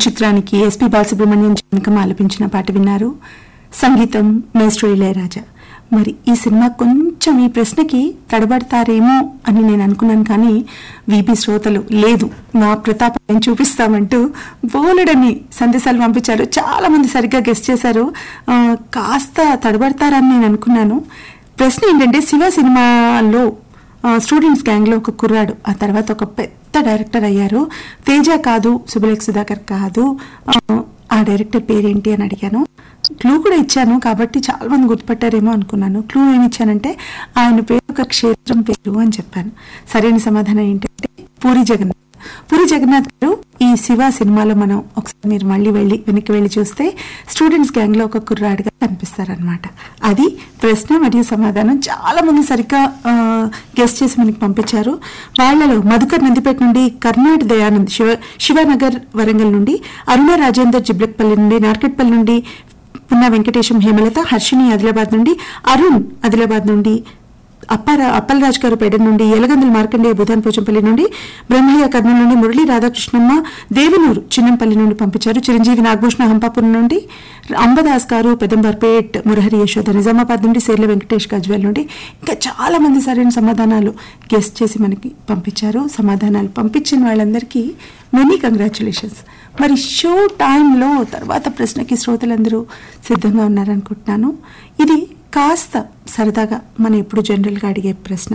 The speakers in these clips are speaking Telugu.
చిత్రానికి ఎస్పి బాలసుబ్రహ్మణ్యం జనకం ఆలపించిన పాట విన్నారు సంగీతం మేస్ట్రో ఇళయరాజా మరి ఈ సినిమా కొంచెం ఈ ప్రశ్నకి తడబడతారేమో అని నేను అనుకున్నాను కానీ వీబీ శ్రోతలు లేదు మా ప్రతాపం మేము చూపిస్తామంటూ బోలెడని సందేశాలు పంపించారు చాలా మంది సరిగ్గా గెస్ట్ చేశారు ఆ, కాస్త తడబడతారని నేను అనుకున్నాను ప్రశ్న ఏంటంటే శివ సినిమాలో ఆ, స్టూడెంట్స్ గ్యాంగ్ లో ఒక కుర్రాడు ఆ తర్వాత ఒక పెద్ద డైరెక్టర్ అయ్యారు తేజ కాదు సుబలేఖ్ సుధాకర్ కాదు ఆ, ఆ డైరెక్టర్ పేరేంటి అని అడిగాను క్లూ కూడా ఇచ్చాను కాబట్టి చాలా మంది గుర్తుపట్టారేమో అనుకున్నాను క్లూ ఏమి ఇచ్చానంటే ఆయన పేరు ఒక క్షేత్రం పేరు అని చెప్పాను సరైన సమాధానం ఏంటంటే పూరి జగన్నాథ్ పూరి జగన్నాథ్ గారు ఈ శివ సినిమాలో మనం ఒకసారి మీరు మళ్ళీ వెళ్ళి వెనక్కి వెళ్ళి చూస్తే స్టూడెంట్స్ గ్యాంగ్ లో ఒక కుర్రాడిగా కనిపిస్తారనమాట అది ప్రశ్న మరియు సమాధానం చాలా మంది సరిగ్గా గెస్ట్ చేసి మనకి పంపించారు వాళ్ళలో మధుకర్ నందిపేట నుండి కర్ణాటి దయానంద్ శివ శివనగర్ వరంగల్ నుండి అరుణ రాజేందర్ జిబ్లక్పల్లి నుండి నార్కెట్పల్లి నుండి పున్నా వెంకటేశం హేమలత హర్షిని ఆదిలాబాద్ నుండి అరుణ్ ఆదిలాబాద్ నుండి అప్పార అప్పలరాజు గారు పేడ నుండి ఎలగందుల మార్కండేయ భూతాన్ పోచంపల్లి నుండి బ్రహ్మయ్య కర్నూలు నుండి మురళీ రాధాకృష్ణమ్మ దేవనూరు చిన్నంపల్లి నుండి పంపించారు చిరంజీవి నాగభూషణ హంపాపురం నుండి అంబదాస్ గారు పెదంబర్పేట్ మురహరి యశోద నిజామాబాద్ నుండి సేర్ల వెంకటేష్ గజ్వేల్ నుండి ఇంకా చాలా మంది సరైన సమాధానాలు గెస్ట్ చేసి మనకి పంపించారు సమాధానాలు పంపించిన వాళ్ళందరికీ మెనీ కంగ్రాచులేషన్స్ మరి షో టైంలో తర్వాత ప్రశ్నకి శ్రోతలందరూ సిద్ధంగా ఉన్నారనుకుంటున్నాను ఇది కాస్త సరదాగా మనం ఎప్పుడు జనరల్గా అడిగే ప్రశ్న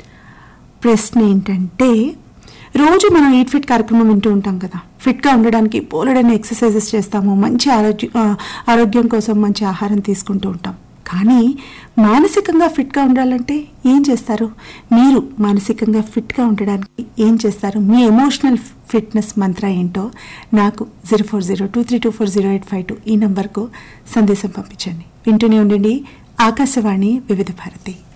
ప్రశ్న ఏంటంటే రోజు మనం ఈట్ ఫిట్ కార్యక్రమం వింటూ ఉంటాం కదా ఫిట్గా ఉండడానికి పోలడని ఎక్సర్సైజెస్ చేస్తాము మంచి ఆరోగ్య ఆ, ఆరోగ్యం కోసం మంచి ఆహారం తీసుకుంటూ ఉంటాం కానీ మానసికంగా ఫిట్గా ఉండాలంటే ఏం చేస్తారు మీరు మానసికంగా ఫిట్గా ఉండడానికి ఏం చేస్తారు మీ ఎమోషనల్ ఫిట్నెస్ మంత్ర ఏంటో నాకు zero four zero two three two four zero eight five two ఈ నంబర్కు సందేశం పంపించండి వింటూనే ఉండండి ఆకాశవాణి వివిధ భారతి